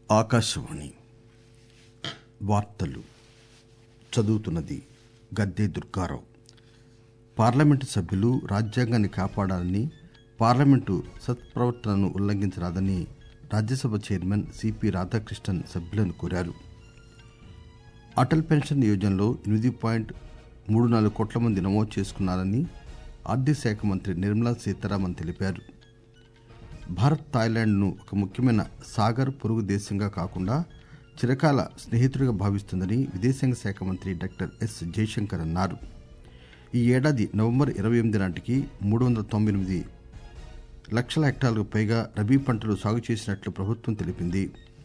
ఆకాశవాణి వార్తలు చదువుతున్నది గద్దె దుర్గారావు పార్లమెంటు సభ్యులు రాజ్యాంగాన్ని కాపాడాలని పార్లమెంటు సత్ప్రవర్తనను ఉల్లంఘించరాదని రాజ్యసభ చైర్మన్ సిపి రాధాకృష్ణన్ సభ్యులను కోరారు అటల్ పెన్షన్ యోజనలో ఎనిమిది పాయింట్ మూడు నాలుగు కోట్ల మంది నమోదు చేసుకున్నారని ఆర్థిక శాఖ మంత్రి నిర్మలా సీతారామన్ తెలిపారు భారత్ థాయిలాండ్ను ఒక ముఖ్యమైన సాగర్ పొరుగు దేశంగా కాకుండా చిరకాల స్నేహితుడిగా భావిస్తుందని విదేశాంగ శాఖ మంత్రి డాక్టర్ ఎస్ జయశంకర్ అన్నారు ఈ ఏడాది నవంబర్ ఇరవై ఎనిమిది నాటికి మూడు వందల తొంభై ఎనిమిది లక్షల హెక్టార్లకు పైగా రబీ పంటలు సాగు చేసినట్లు ప్రభుత్వం తెలిపింది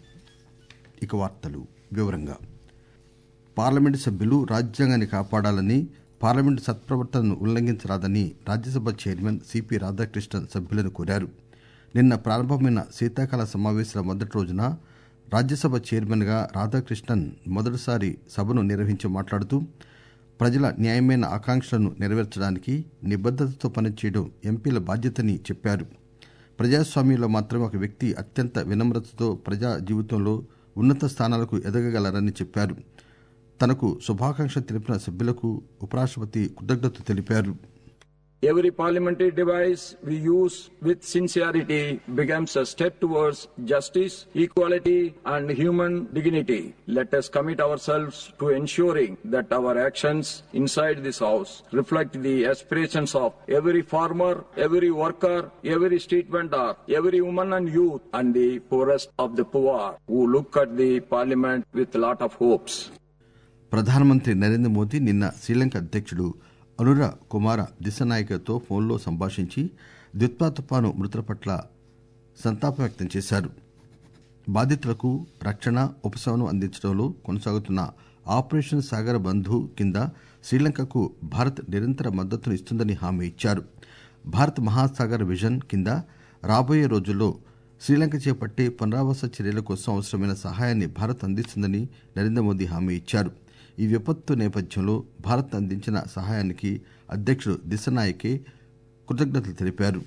ఇక వార్తలు వివరంగా పార్లమెంటు సభ్యులు రాజ్యాంగాన్ని కాపాడాలని పార్లమెంటు సత్ప్రవర్తనను ఉల్లంఘించరాదని రాజ్యసభ చైర్మన్ సిపి రాధాకృష్ణన్ సభ్యులను కోరారు నిన్న ప్రారంభమైన శీతాకాల సమావేశాల మొదటి రోజున రాజ్యసభ చైర్మన్ గా రాధాకృష్ణన్ మొదటిసారి సభను నిర్వహించి మాట్లాడుతూ ప్రజల న్యాయమైన ఆకాంక్షలను నెరవేర్చడానికి నిబద్దతతో పనిచేయడం ఎంపీల బాధ్యతని చెప్పారు ప్రజాస్వామ్యంలో మాత్రమే ఒక వ్యక్తి అత్యంత వినమ్రతతో ప్రజా జీవితంలో ఉన్నత స్థానాలకు ఎదగగలరని చెప్పారు తనకు శుభాకాంక్షలు తెలిపిన సభ్యులకు ఉపరాష్టపతి కృతజ్ఞతలు తెలిపారు Every parliamentary device we use with sincerity becomes a step towards justice, equality, and human dignity. Let us commit ourselves to ensuring that our actions inside this House reflect the aspirations of every farmer, every worker, every street vendor, every woman and youth, and the poorest of the poor who look at the parliament with a lot of hopes. ప్రధానమంత్రి నరేంద్ర మోదీ నిన్న శ్రీలంక అధ్యక్షుడు అనుర కుమార దిశనాయకతో ఫోన్లో సంభాషించి దిత్వా తుపాను మృతుల పట్ల సంతాపం వ్యక్తం చేశారు బాధితులకు రక్షణ ఉపశమనం అందించడంలో కొనసాగుతున్న ఆపరేషన్ సాగర్ బంధు కింద శ్రీలంకకు భారత్ నిరంతర మద్దతును ఇస్తుందని హామీ ఇచ్చారు భారత్ మహాసాగర్ విజన్ కింద రాబోయే రోజుల్లో శ్రీలంక చేపట్టే పునరావాస చర్యల కోసం అవసరమైన సహాయాన్ని భారత్ అందిస్తుందని నరేంద్ర మోదీ హామీ ఇచ్చారు ఈ విపత్తు నేపథ్యంలో భారత్ అందించిన సహాయానికి అధ్యక్షుడు దిశనాయకే కృతజ్ఞతలు తెలిపారు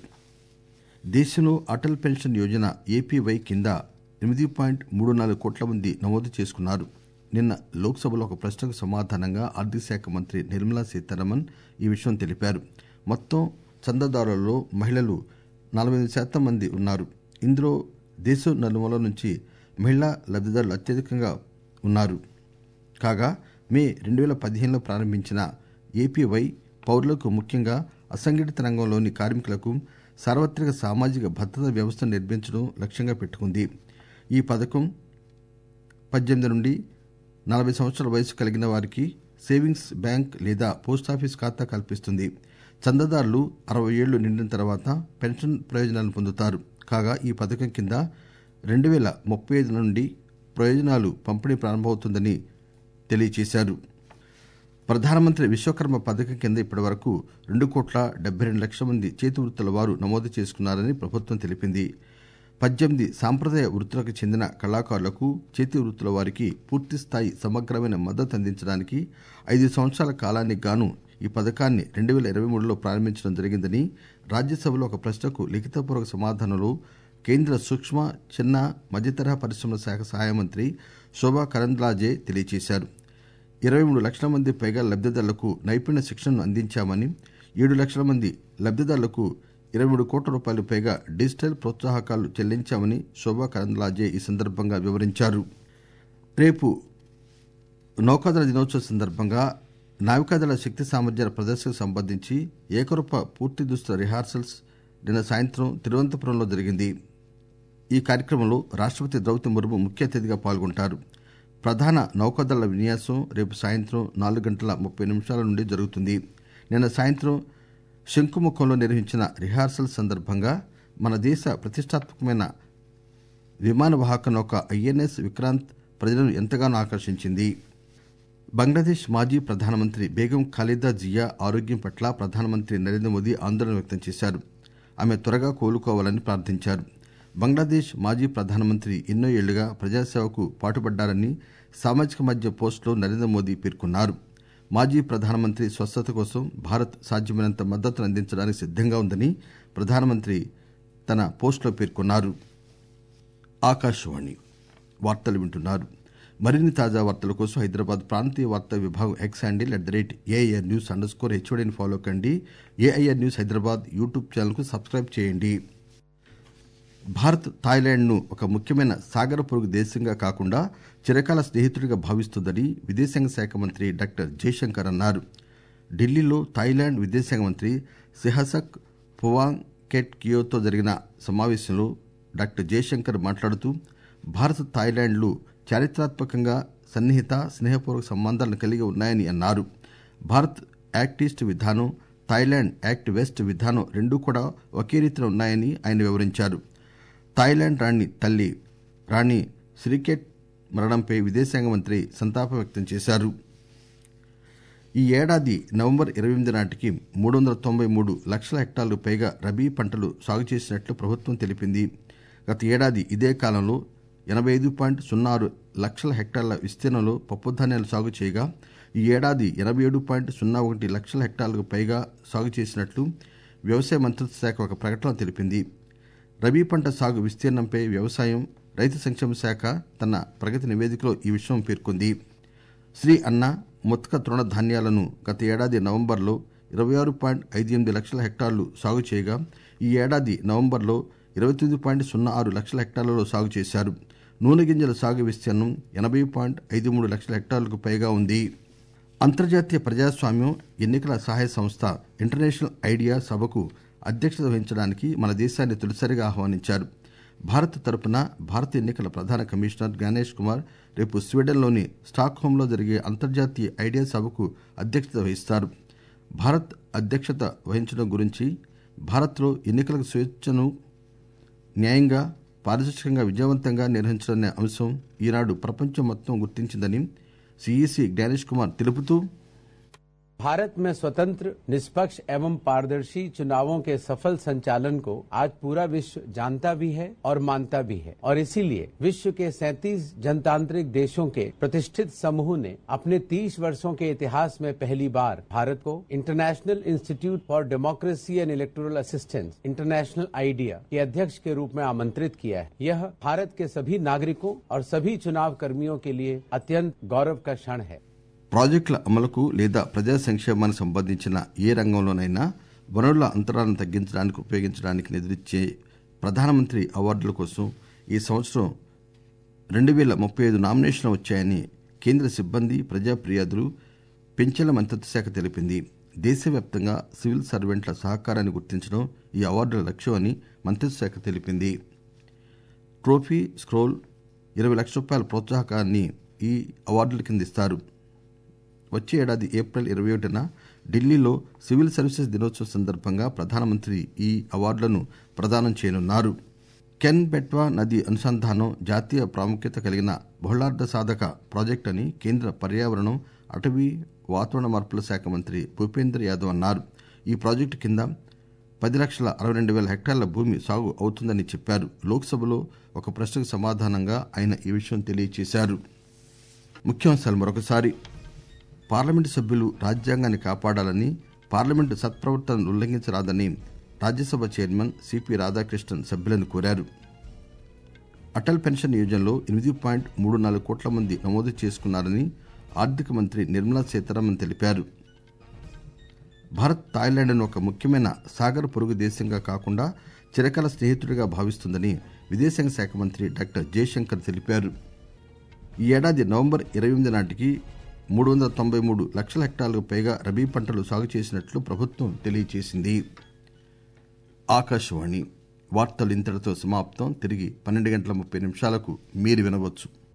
దేశంలో అటల్ పెన్షన్ యోజన ఏపీవై కింద ఎనిమిది పాయింట్ మూడు నాలుగు కోట్ల మంది నమోదు చేసుకున్నారు నిన్న లోక్సభలో ఒక ప్రశ్నకు సమాధానంగా ఆర్థిక శాఖ మంత్రి నిర్మలా సీతారామన్ ఈ విషయం తెలిపారు మొత్తం చందాదారులలో మహిళలు నలభై శాతం మంది ఉన్నారు ఇందులో దేశం నలుమూల నుంచి మహిళా లబ్దిదారులు అత్యధికంగా ఉన్నారు కాగా మే రెండు వేల పదిహేనులో ప్రారంభించిన ఏపీవై పౌరులకు ముఖ్యంగా అసంఘటిత రంగంలోని కార్మికులకు సార్వత్రిక సామాజిక భద్రతా వ్యవస్థను నిర్మించడం లక్ష్యంగా పెట్టుకుంది ఈ పథకం పద్దెనిమిది నుండి నలభై సంవత్సరాల వయసు కలిగిన వారికి సేవింగ్స్ బ్యాంక్ లేదా పోస్టాఫీస్ ఖాతా కల్పిస్తుంది చందాదారులు అరవై ఏళ్లు నిండిన తర్వాత పెన్షన్ ప్రయోజనాలను పొందుతారు కాగా ఈ పథకం కింద రెండు వేల ముప్పై ఐదు నుండి ప్రయోజనాలు పంపిణీ ప్రారంభమవుతుందని తెలియజేశారు ప్రధానమంత్రి విశ్వకర్మ పథకం కింద ఇప్పటి వరకు రెండు కోట్ల డెబ్బై రెండు లక్షల మంది చేతి వృత్తుల వారు నమోదు చేసుకున్నారని ప్రభుత్వం తెలిపింది పద్దెనిమిది సాంప్రదాయ వృత్తులకు చెందిన కళాకారులకు చేతి వృత్తుల వారికి పూర్తిస్థాయి సమగ్రమైన మద్దతు అందించడానికి ఐదు సంవత్సరాల కాలానికి గాను ఈ పథకాన్ని రెండు వేల ఇరవై మూడులో ప్రారంభించడం జరిగిందని రాజ్యసభలో ఒక ప్రశ్నకు లిఖితపూర్వక సమాధానంలో కేంద్ర సూక్ష్మ చిన్న మధ్యతరహా పరిశ్రమల శాఖ సహాయ మంత్రి శోభా కరంద్లాజే తెలియజేశారు ఇరవై మూడు లక్షల మంది పైగా లబ్దిదారులకు నైపుణ్య శిక్షణను అందించామని ఏడు లక్షల మంది లబ్దిదారులకు ఇరవై మూడు కోట్ల రూపాయలు పైగా డిజిటల్ ప్రోత్సాహకాలు చెల్లించామని శోభా కరంద్లాజే ఈ సందర్భంగా వివరించారు రేపు నౌకాదళ దినోత్సవం సందర్భంగా నావికాదళ శక్తి సామర్థ్యాల ప్రదర్శనకు సంబంధించి ఏకరూప పూర్తి దుస్తుల రిహార్సల్స్ నిన్న సాయంత్రం తిరువనంతపురంలో జరిగింది ఈ కార్యక్రమంలో రాష్టపతి ద్రౌపది ముర్ము ముఖ్య అతిథిగా పాల్గొంటారు ప్రధాన నౌకాదళ విన్యాసం రేపు సాయంత్రం నాలుగు గంటల ముప్పై నిమిషాల నుండి జరుగుతుంది నిన్న సాయంత్రం శంకుముఖంలో నిర్వహించిన రిహార్సల్ సందర్భంగా మన దేశ ప్రతిష్టాత్మకమైన విమానవాహక నౌక ఐఎన్ఎస్ విక్రాంత్ ప్రజలను ఎంతగానో ఆకర్షించింది బంగ్లాదేశ్ మాజీ ప్రధానమంత్రి బేగం ఖాలిదా జియా ఆరోగ్యం పట్ల ప్రధానమంత్రి నరేంద్ర మోదీ ఆందోళన వ్యక్తం చేశారు ఆమె త్వరగా కోలుకోవాలని ప్రార్థించారు బంగ్లాదేశ్ మాజీ ప్రధానమంత్రి ఎన్నో ఏళ్లుగా ప్రజాసేవకు పాటుపడ్డారని సామాజిక మాధ్యమ పోస్టులో నరేంద్ర మోదీ పేర్కొన్నారు మాజీ ప్రధానమంత్రి స్వస్థత కోసం భారత్ సాధ్యమైనంత మద్దతును అందించడానికి సిద్దంగా ఉందని ప్రధానమంత్రి తన పోస్టులో పేర్కొన్నారు ఆకాశవాణి వార్తలు వింటున్నారు మరిన్ని తాజా వార్తల కోసం హైదరాబాద్ ప్రాంతీయ వార్తా విభాగం X handle at the rate AIR news under score హెచ్ఓడిని ఫాలో కండి ఏఐఆర్ న్యూస్ హైదరాబాద్ యూట్యూబ్ ఛానల్కు సబ్స్క్రైబ్ చేయండి భారత్ థాయిలాండ్ను ఒక ముఖ్యమైన సాగర పొరుగు దేశంగా కాకుండా చిరకాల స్నేహితుడిగా భావిస్తుందని విదేశాంగ శాఖ మంత్రి డాక్టర్ జయశంకర్ అన్నారు ఢిల్లీలో థాయిలాండ్ విదేశాంగ మంత్రి సిహసక్ పువాంగ్ కెట్ కియోతో జరిగిన సమావేశంలో డాక్టర్ జయశంకర్ మాట్లాడుతూ భారత్ థాయిలాండ్లు చారిత్రాత్మకంగా సన్నిహిత స్నేహపూర్వక సంబంధాలను కలిగి ఉన్నాయని అన్నారు భారత్ యాక్ట్ ఈస్ట్ విధానం థాయిలాండ్ యాక్ట్ వెస్ట్ విధానం రెండూ కూడా ఒకే రీతిలో ఉన్నాయని ఆయన వివరించారు థాయిలాండ్ రాణి తల్లి రాణి సిరికెట్ మరణంపై విదేశాంగ మంత్రి సంతాపం వ్యక్తం చేశారు ఈ ఏడాది నవంబర్ ఇరవై ఎనిమిది నాటికి మూడు వందల తొంభై మూడు లక్షల హెక్టార్లకు పైగా రబీ పంటలు సాగు చేసినట్లు ప్రభుత్వం తెలిపింది గత ఏడాది ఇదే కాలంలో ఎనభై ఐదు పాయింట్ సున్నా ఆరు లక్షల హెక్టార్ల విస్తీర్ణంలో పప్పుధాన్యాలు సాగు చేయగా ఈ ఏడాది ఎనభై ఏడు పాయింట్ సున్నా ఒకటి లక్షల హెక్టార్లకు పైగా సాగు చేసినట్లు వ్యవసాయ మంత్రిత్వ శాఖ ఒక ప్రకటనలో తెలిపింది రబీ పంట సాగు విస్తీర్ణంపై వ్యవసాయం రైతు సంక్షేమ శాఖ తన ప్రగతి నివేదికలో ఈ విషయం పేర్కొంది శ్రీ అన్న ముత్క తృణ ధాన్యాలను గత ఏడాది నవంబర్లో ఇరవై ఆరు పాయింట్ ఐదు ఎనిమిది లక్షల హెక్టార్లు సాగు చేయగా ఈ ఏడాది నవంబర్లో ఇరవై తొమ్మిది పాయింట్ సున్నా ఆరు లక్షల హెక్టార్లలో సాగు చేశారు నూనె గింజల సాగు విస్తీర్ణం ఎనభై పాయింట్ ఐదు మూడు లక్షల హెక్టార్లకు పైగా ఉంది అంతర్జాతీయ ప్రజాస్వామ్యం ఎన్నికల సహాయ సంస్థ ఇంటర్నేషనల్ ఐడియా సభకు అధ్యక్షత వహించడానికి మన దేశాన్ని తొలిసారిగా ఆహ్వానించారు భారత్ తరపున భారత ఎన్నికల ప్రధాన కమిషనర్ జ్ఞానేష్ కుమార్ రేపు స్వీడన్లోని స్టాక్హోమ్లో జరిగే అంతర్జాతీయ ఐడియా సభకు అధ్యక్షత వహిస్తారు భారత్ అధ్యక్షత వహించడం గురించి భారత్లో ఎన్నికలకు స్వేచ్ఛను న్యాయంగా పారదర్శకంగా విజయవంతంగా నిర్వహించడనే అంశం ఈనాడు ప్రపంచం మొత్తం గుర్తించిందని సిఈసి జ్ఞానేష్ కుమార్ తెలుపుతూ भारत में स्वतंत्र निष्पक्ष एवं पारदर्शी चुनावों के सफल संचालन को आज पूरा विश्व जानता भी है और मानता भी है और इसीलिए विश्व के 37 जनतांत्रिक देशों के प्रतिष्ठित समूह ने अपने 30 वर्षों के इतिहास में पहली बार भारत को international institute for democracy and electoral assistance international IDEA के अध्यक्ष के रूप में आमंत्रित किया है यह भारत के सभी नागरिकों और सभी चुनाव कर्मियों के लिए अत्यंत गौरव का क्षण है ప్రాజెక్టుల అమలుకు లేదా ప్రజా సంక్షేమానికి సంబంధించిన ఏ రంగంలోనైనా వనరుల అంతరాలను తగ్గించడానికి ఉపయోగించడానికి నిధులిచ్చే ప్రధానమంత్రి అవార్డుల కోసం ఈ సంవత్సరం రెండు వేల ముప్పై ఐదు నామినేషన్లు వచ్చాయని కేంద్ర సిబ్బంది ప్రజా ఫిర్యాదులు పెన్షన్ల మంత్రిత్వ శాఖ తెలిపింది దేశవ్యాప్తంగా సివిల్ సర్వెంట్ల సహకారాన్ని గుర్తించడం ఈ అవార్డుల లక్ష్యం అని మంత్రిత్వ శాఖ తెలిపింది ట్రోఫీ స్క్రోల్ ఇరవై లక్షల రూపాయల ప్రోత్సాహకాన్ని ఈ అవార్డుల కింద ఇస్తారు వచ్చే ఏడాది ఏప్రిల్ ఇరవై ఒకటిన ఢిల్లీలో సివిల్ సర్వీసెస్ దినోత్సవం సందర్భంగా ప్రధానమంత్రి ఈ అవార్డులను ప్రదానం చేయనున్నారు కెన్ బెట్వా నది అనుసంధానం జాతీయ ప్రాముఖ్యత కలిగిన బహుళార్థ సాధక ప్రాజెక్టు అని కేంద్ర పర్యావరణం అటవీ వాతావరణ మార్పుల శాఖ మంత్రి భూపేంద్ర యాదవ్ అన్నారు ఈ ప్రాజెక్టు కింద పది లక్షల అరవై రెండు వేల హెక్టార్ల భూమి సాగు అవుతుందని చెప్పారు లోక్సభలో ఒక ప్రశ్నకు సమాధానంగా ఆయన ఈ విషయం తెలియజేశారు ముఖ్యాంశాలు మరొకసారి పార్లమెంటు సభ్యులు రాజ్యాంగాన్ని కాపాడాలని పార్లమెంటు సత్ప్రవర్తనను ఉల్లంఘించరాదని రాజ్యసభ చైర్మన్ సిపి రాధాకృష్ణన్ సభ్యులను కోరారు అటల్ పెన్షన్ యోజనలో ఎనిమిది పాయింట్ మూడు నాలుగు కోట్ల మంది నమోదు చేసుకున్నారని ఆర్థిక మంత్రి నిర్మలా సీతారామన్ తెలిపారు భారత్ థాయిలాండ్ను ఒక ముఖ్యమైన సాగర పొరుగు దేశంగా కాకుండా చిరకాల స్నేహితుడిగా భావిస్తుందని విదేశాంగ శాఖ మంత్రి డాక్టర్ జయశంకర్ తెలిపారు ఈ ఏడాది నవంబర్ ఇరవై ఎనిమిది నాటికి మూడు వందల తొంభై మూడు లక్షల హెక్టార్లకు పైగా రబీ పంటలు సాగు చేసినట్లు ప్రభుత్వం తెలియజేసింది ఆకాశవాణి వార్తలు ఇంతటితో సమాప్తం తిరిగి పన్నెండు గంటల ముప్పై నిమిషాలకు మీరు వినవచ్చు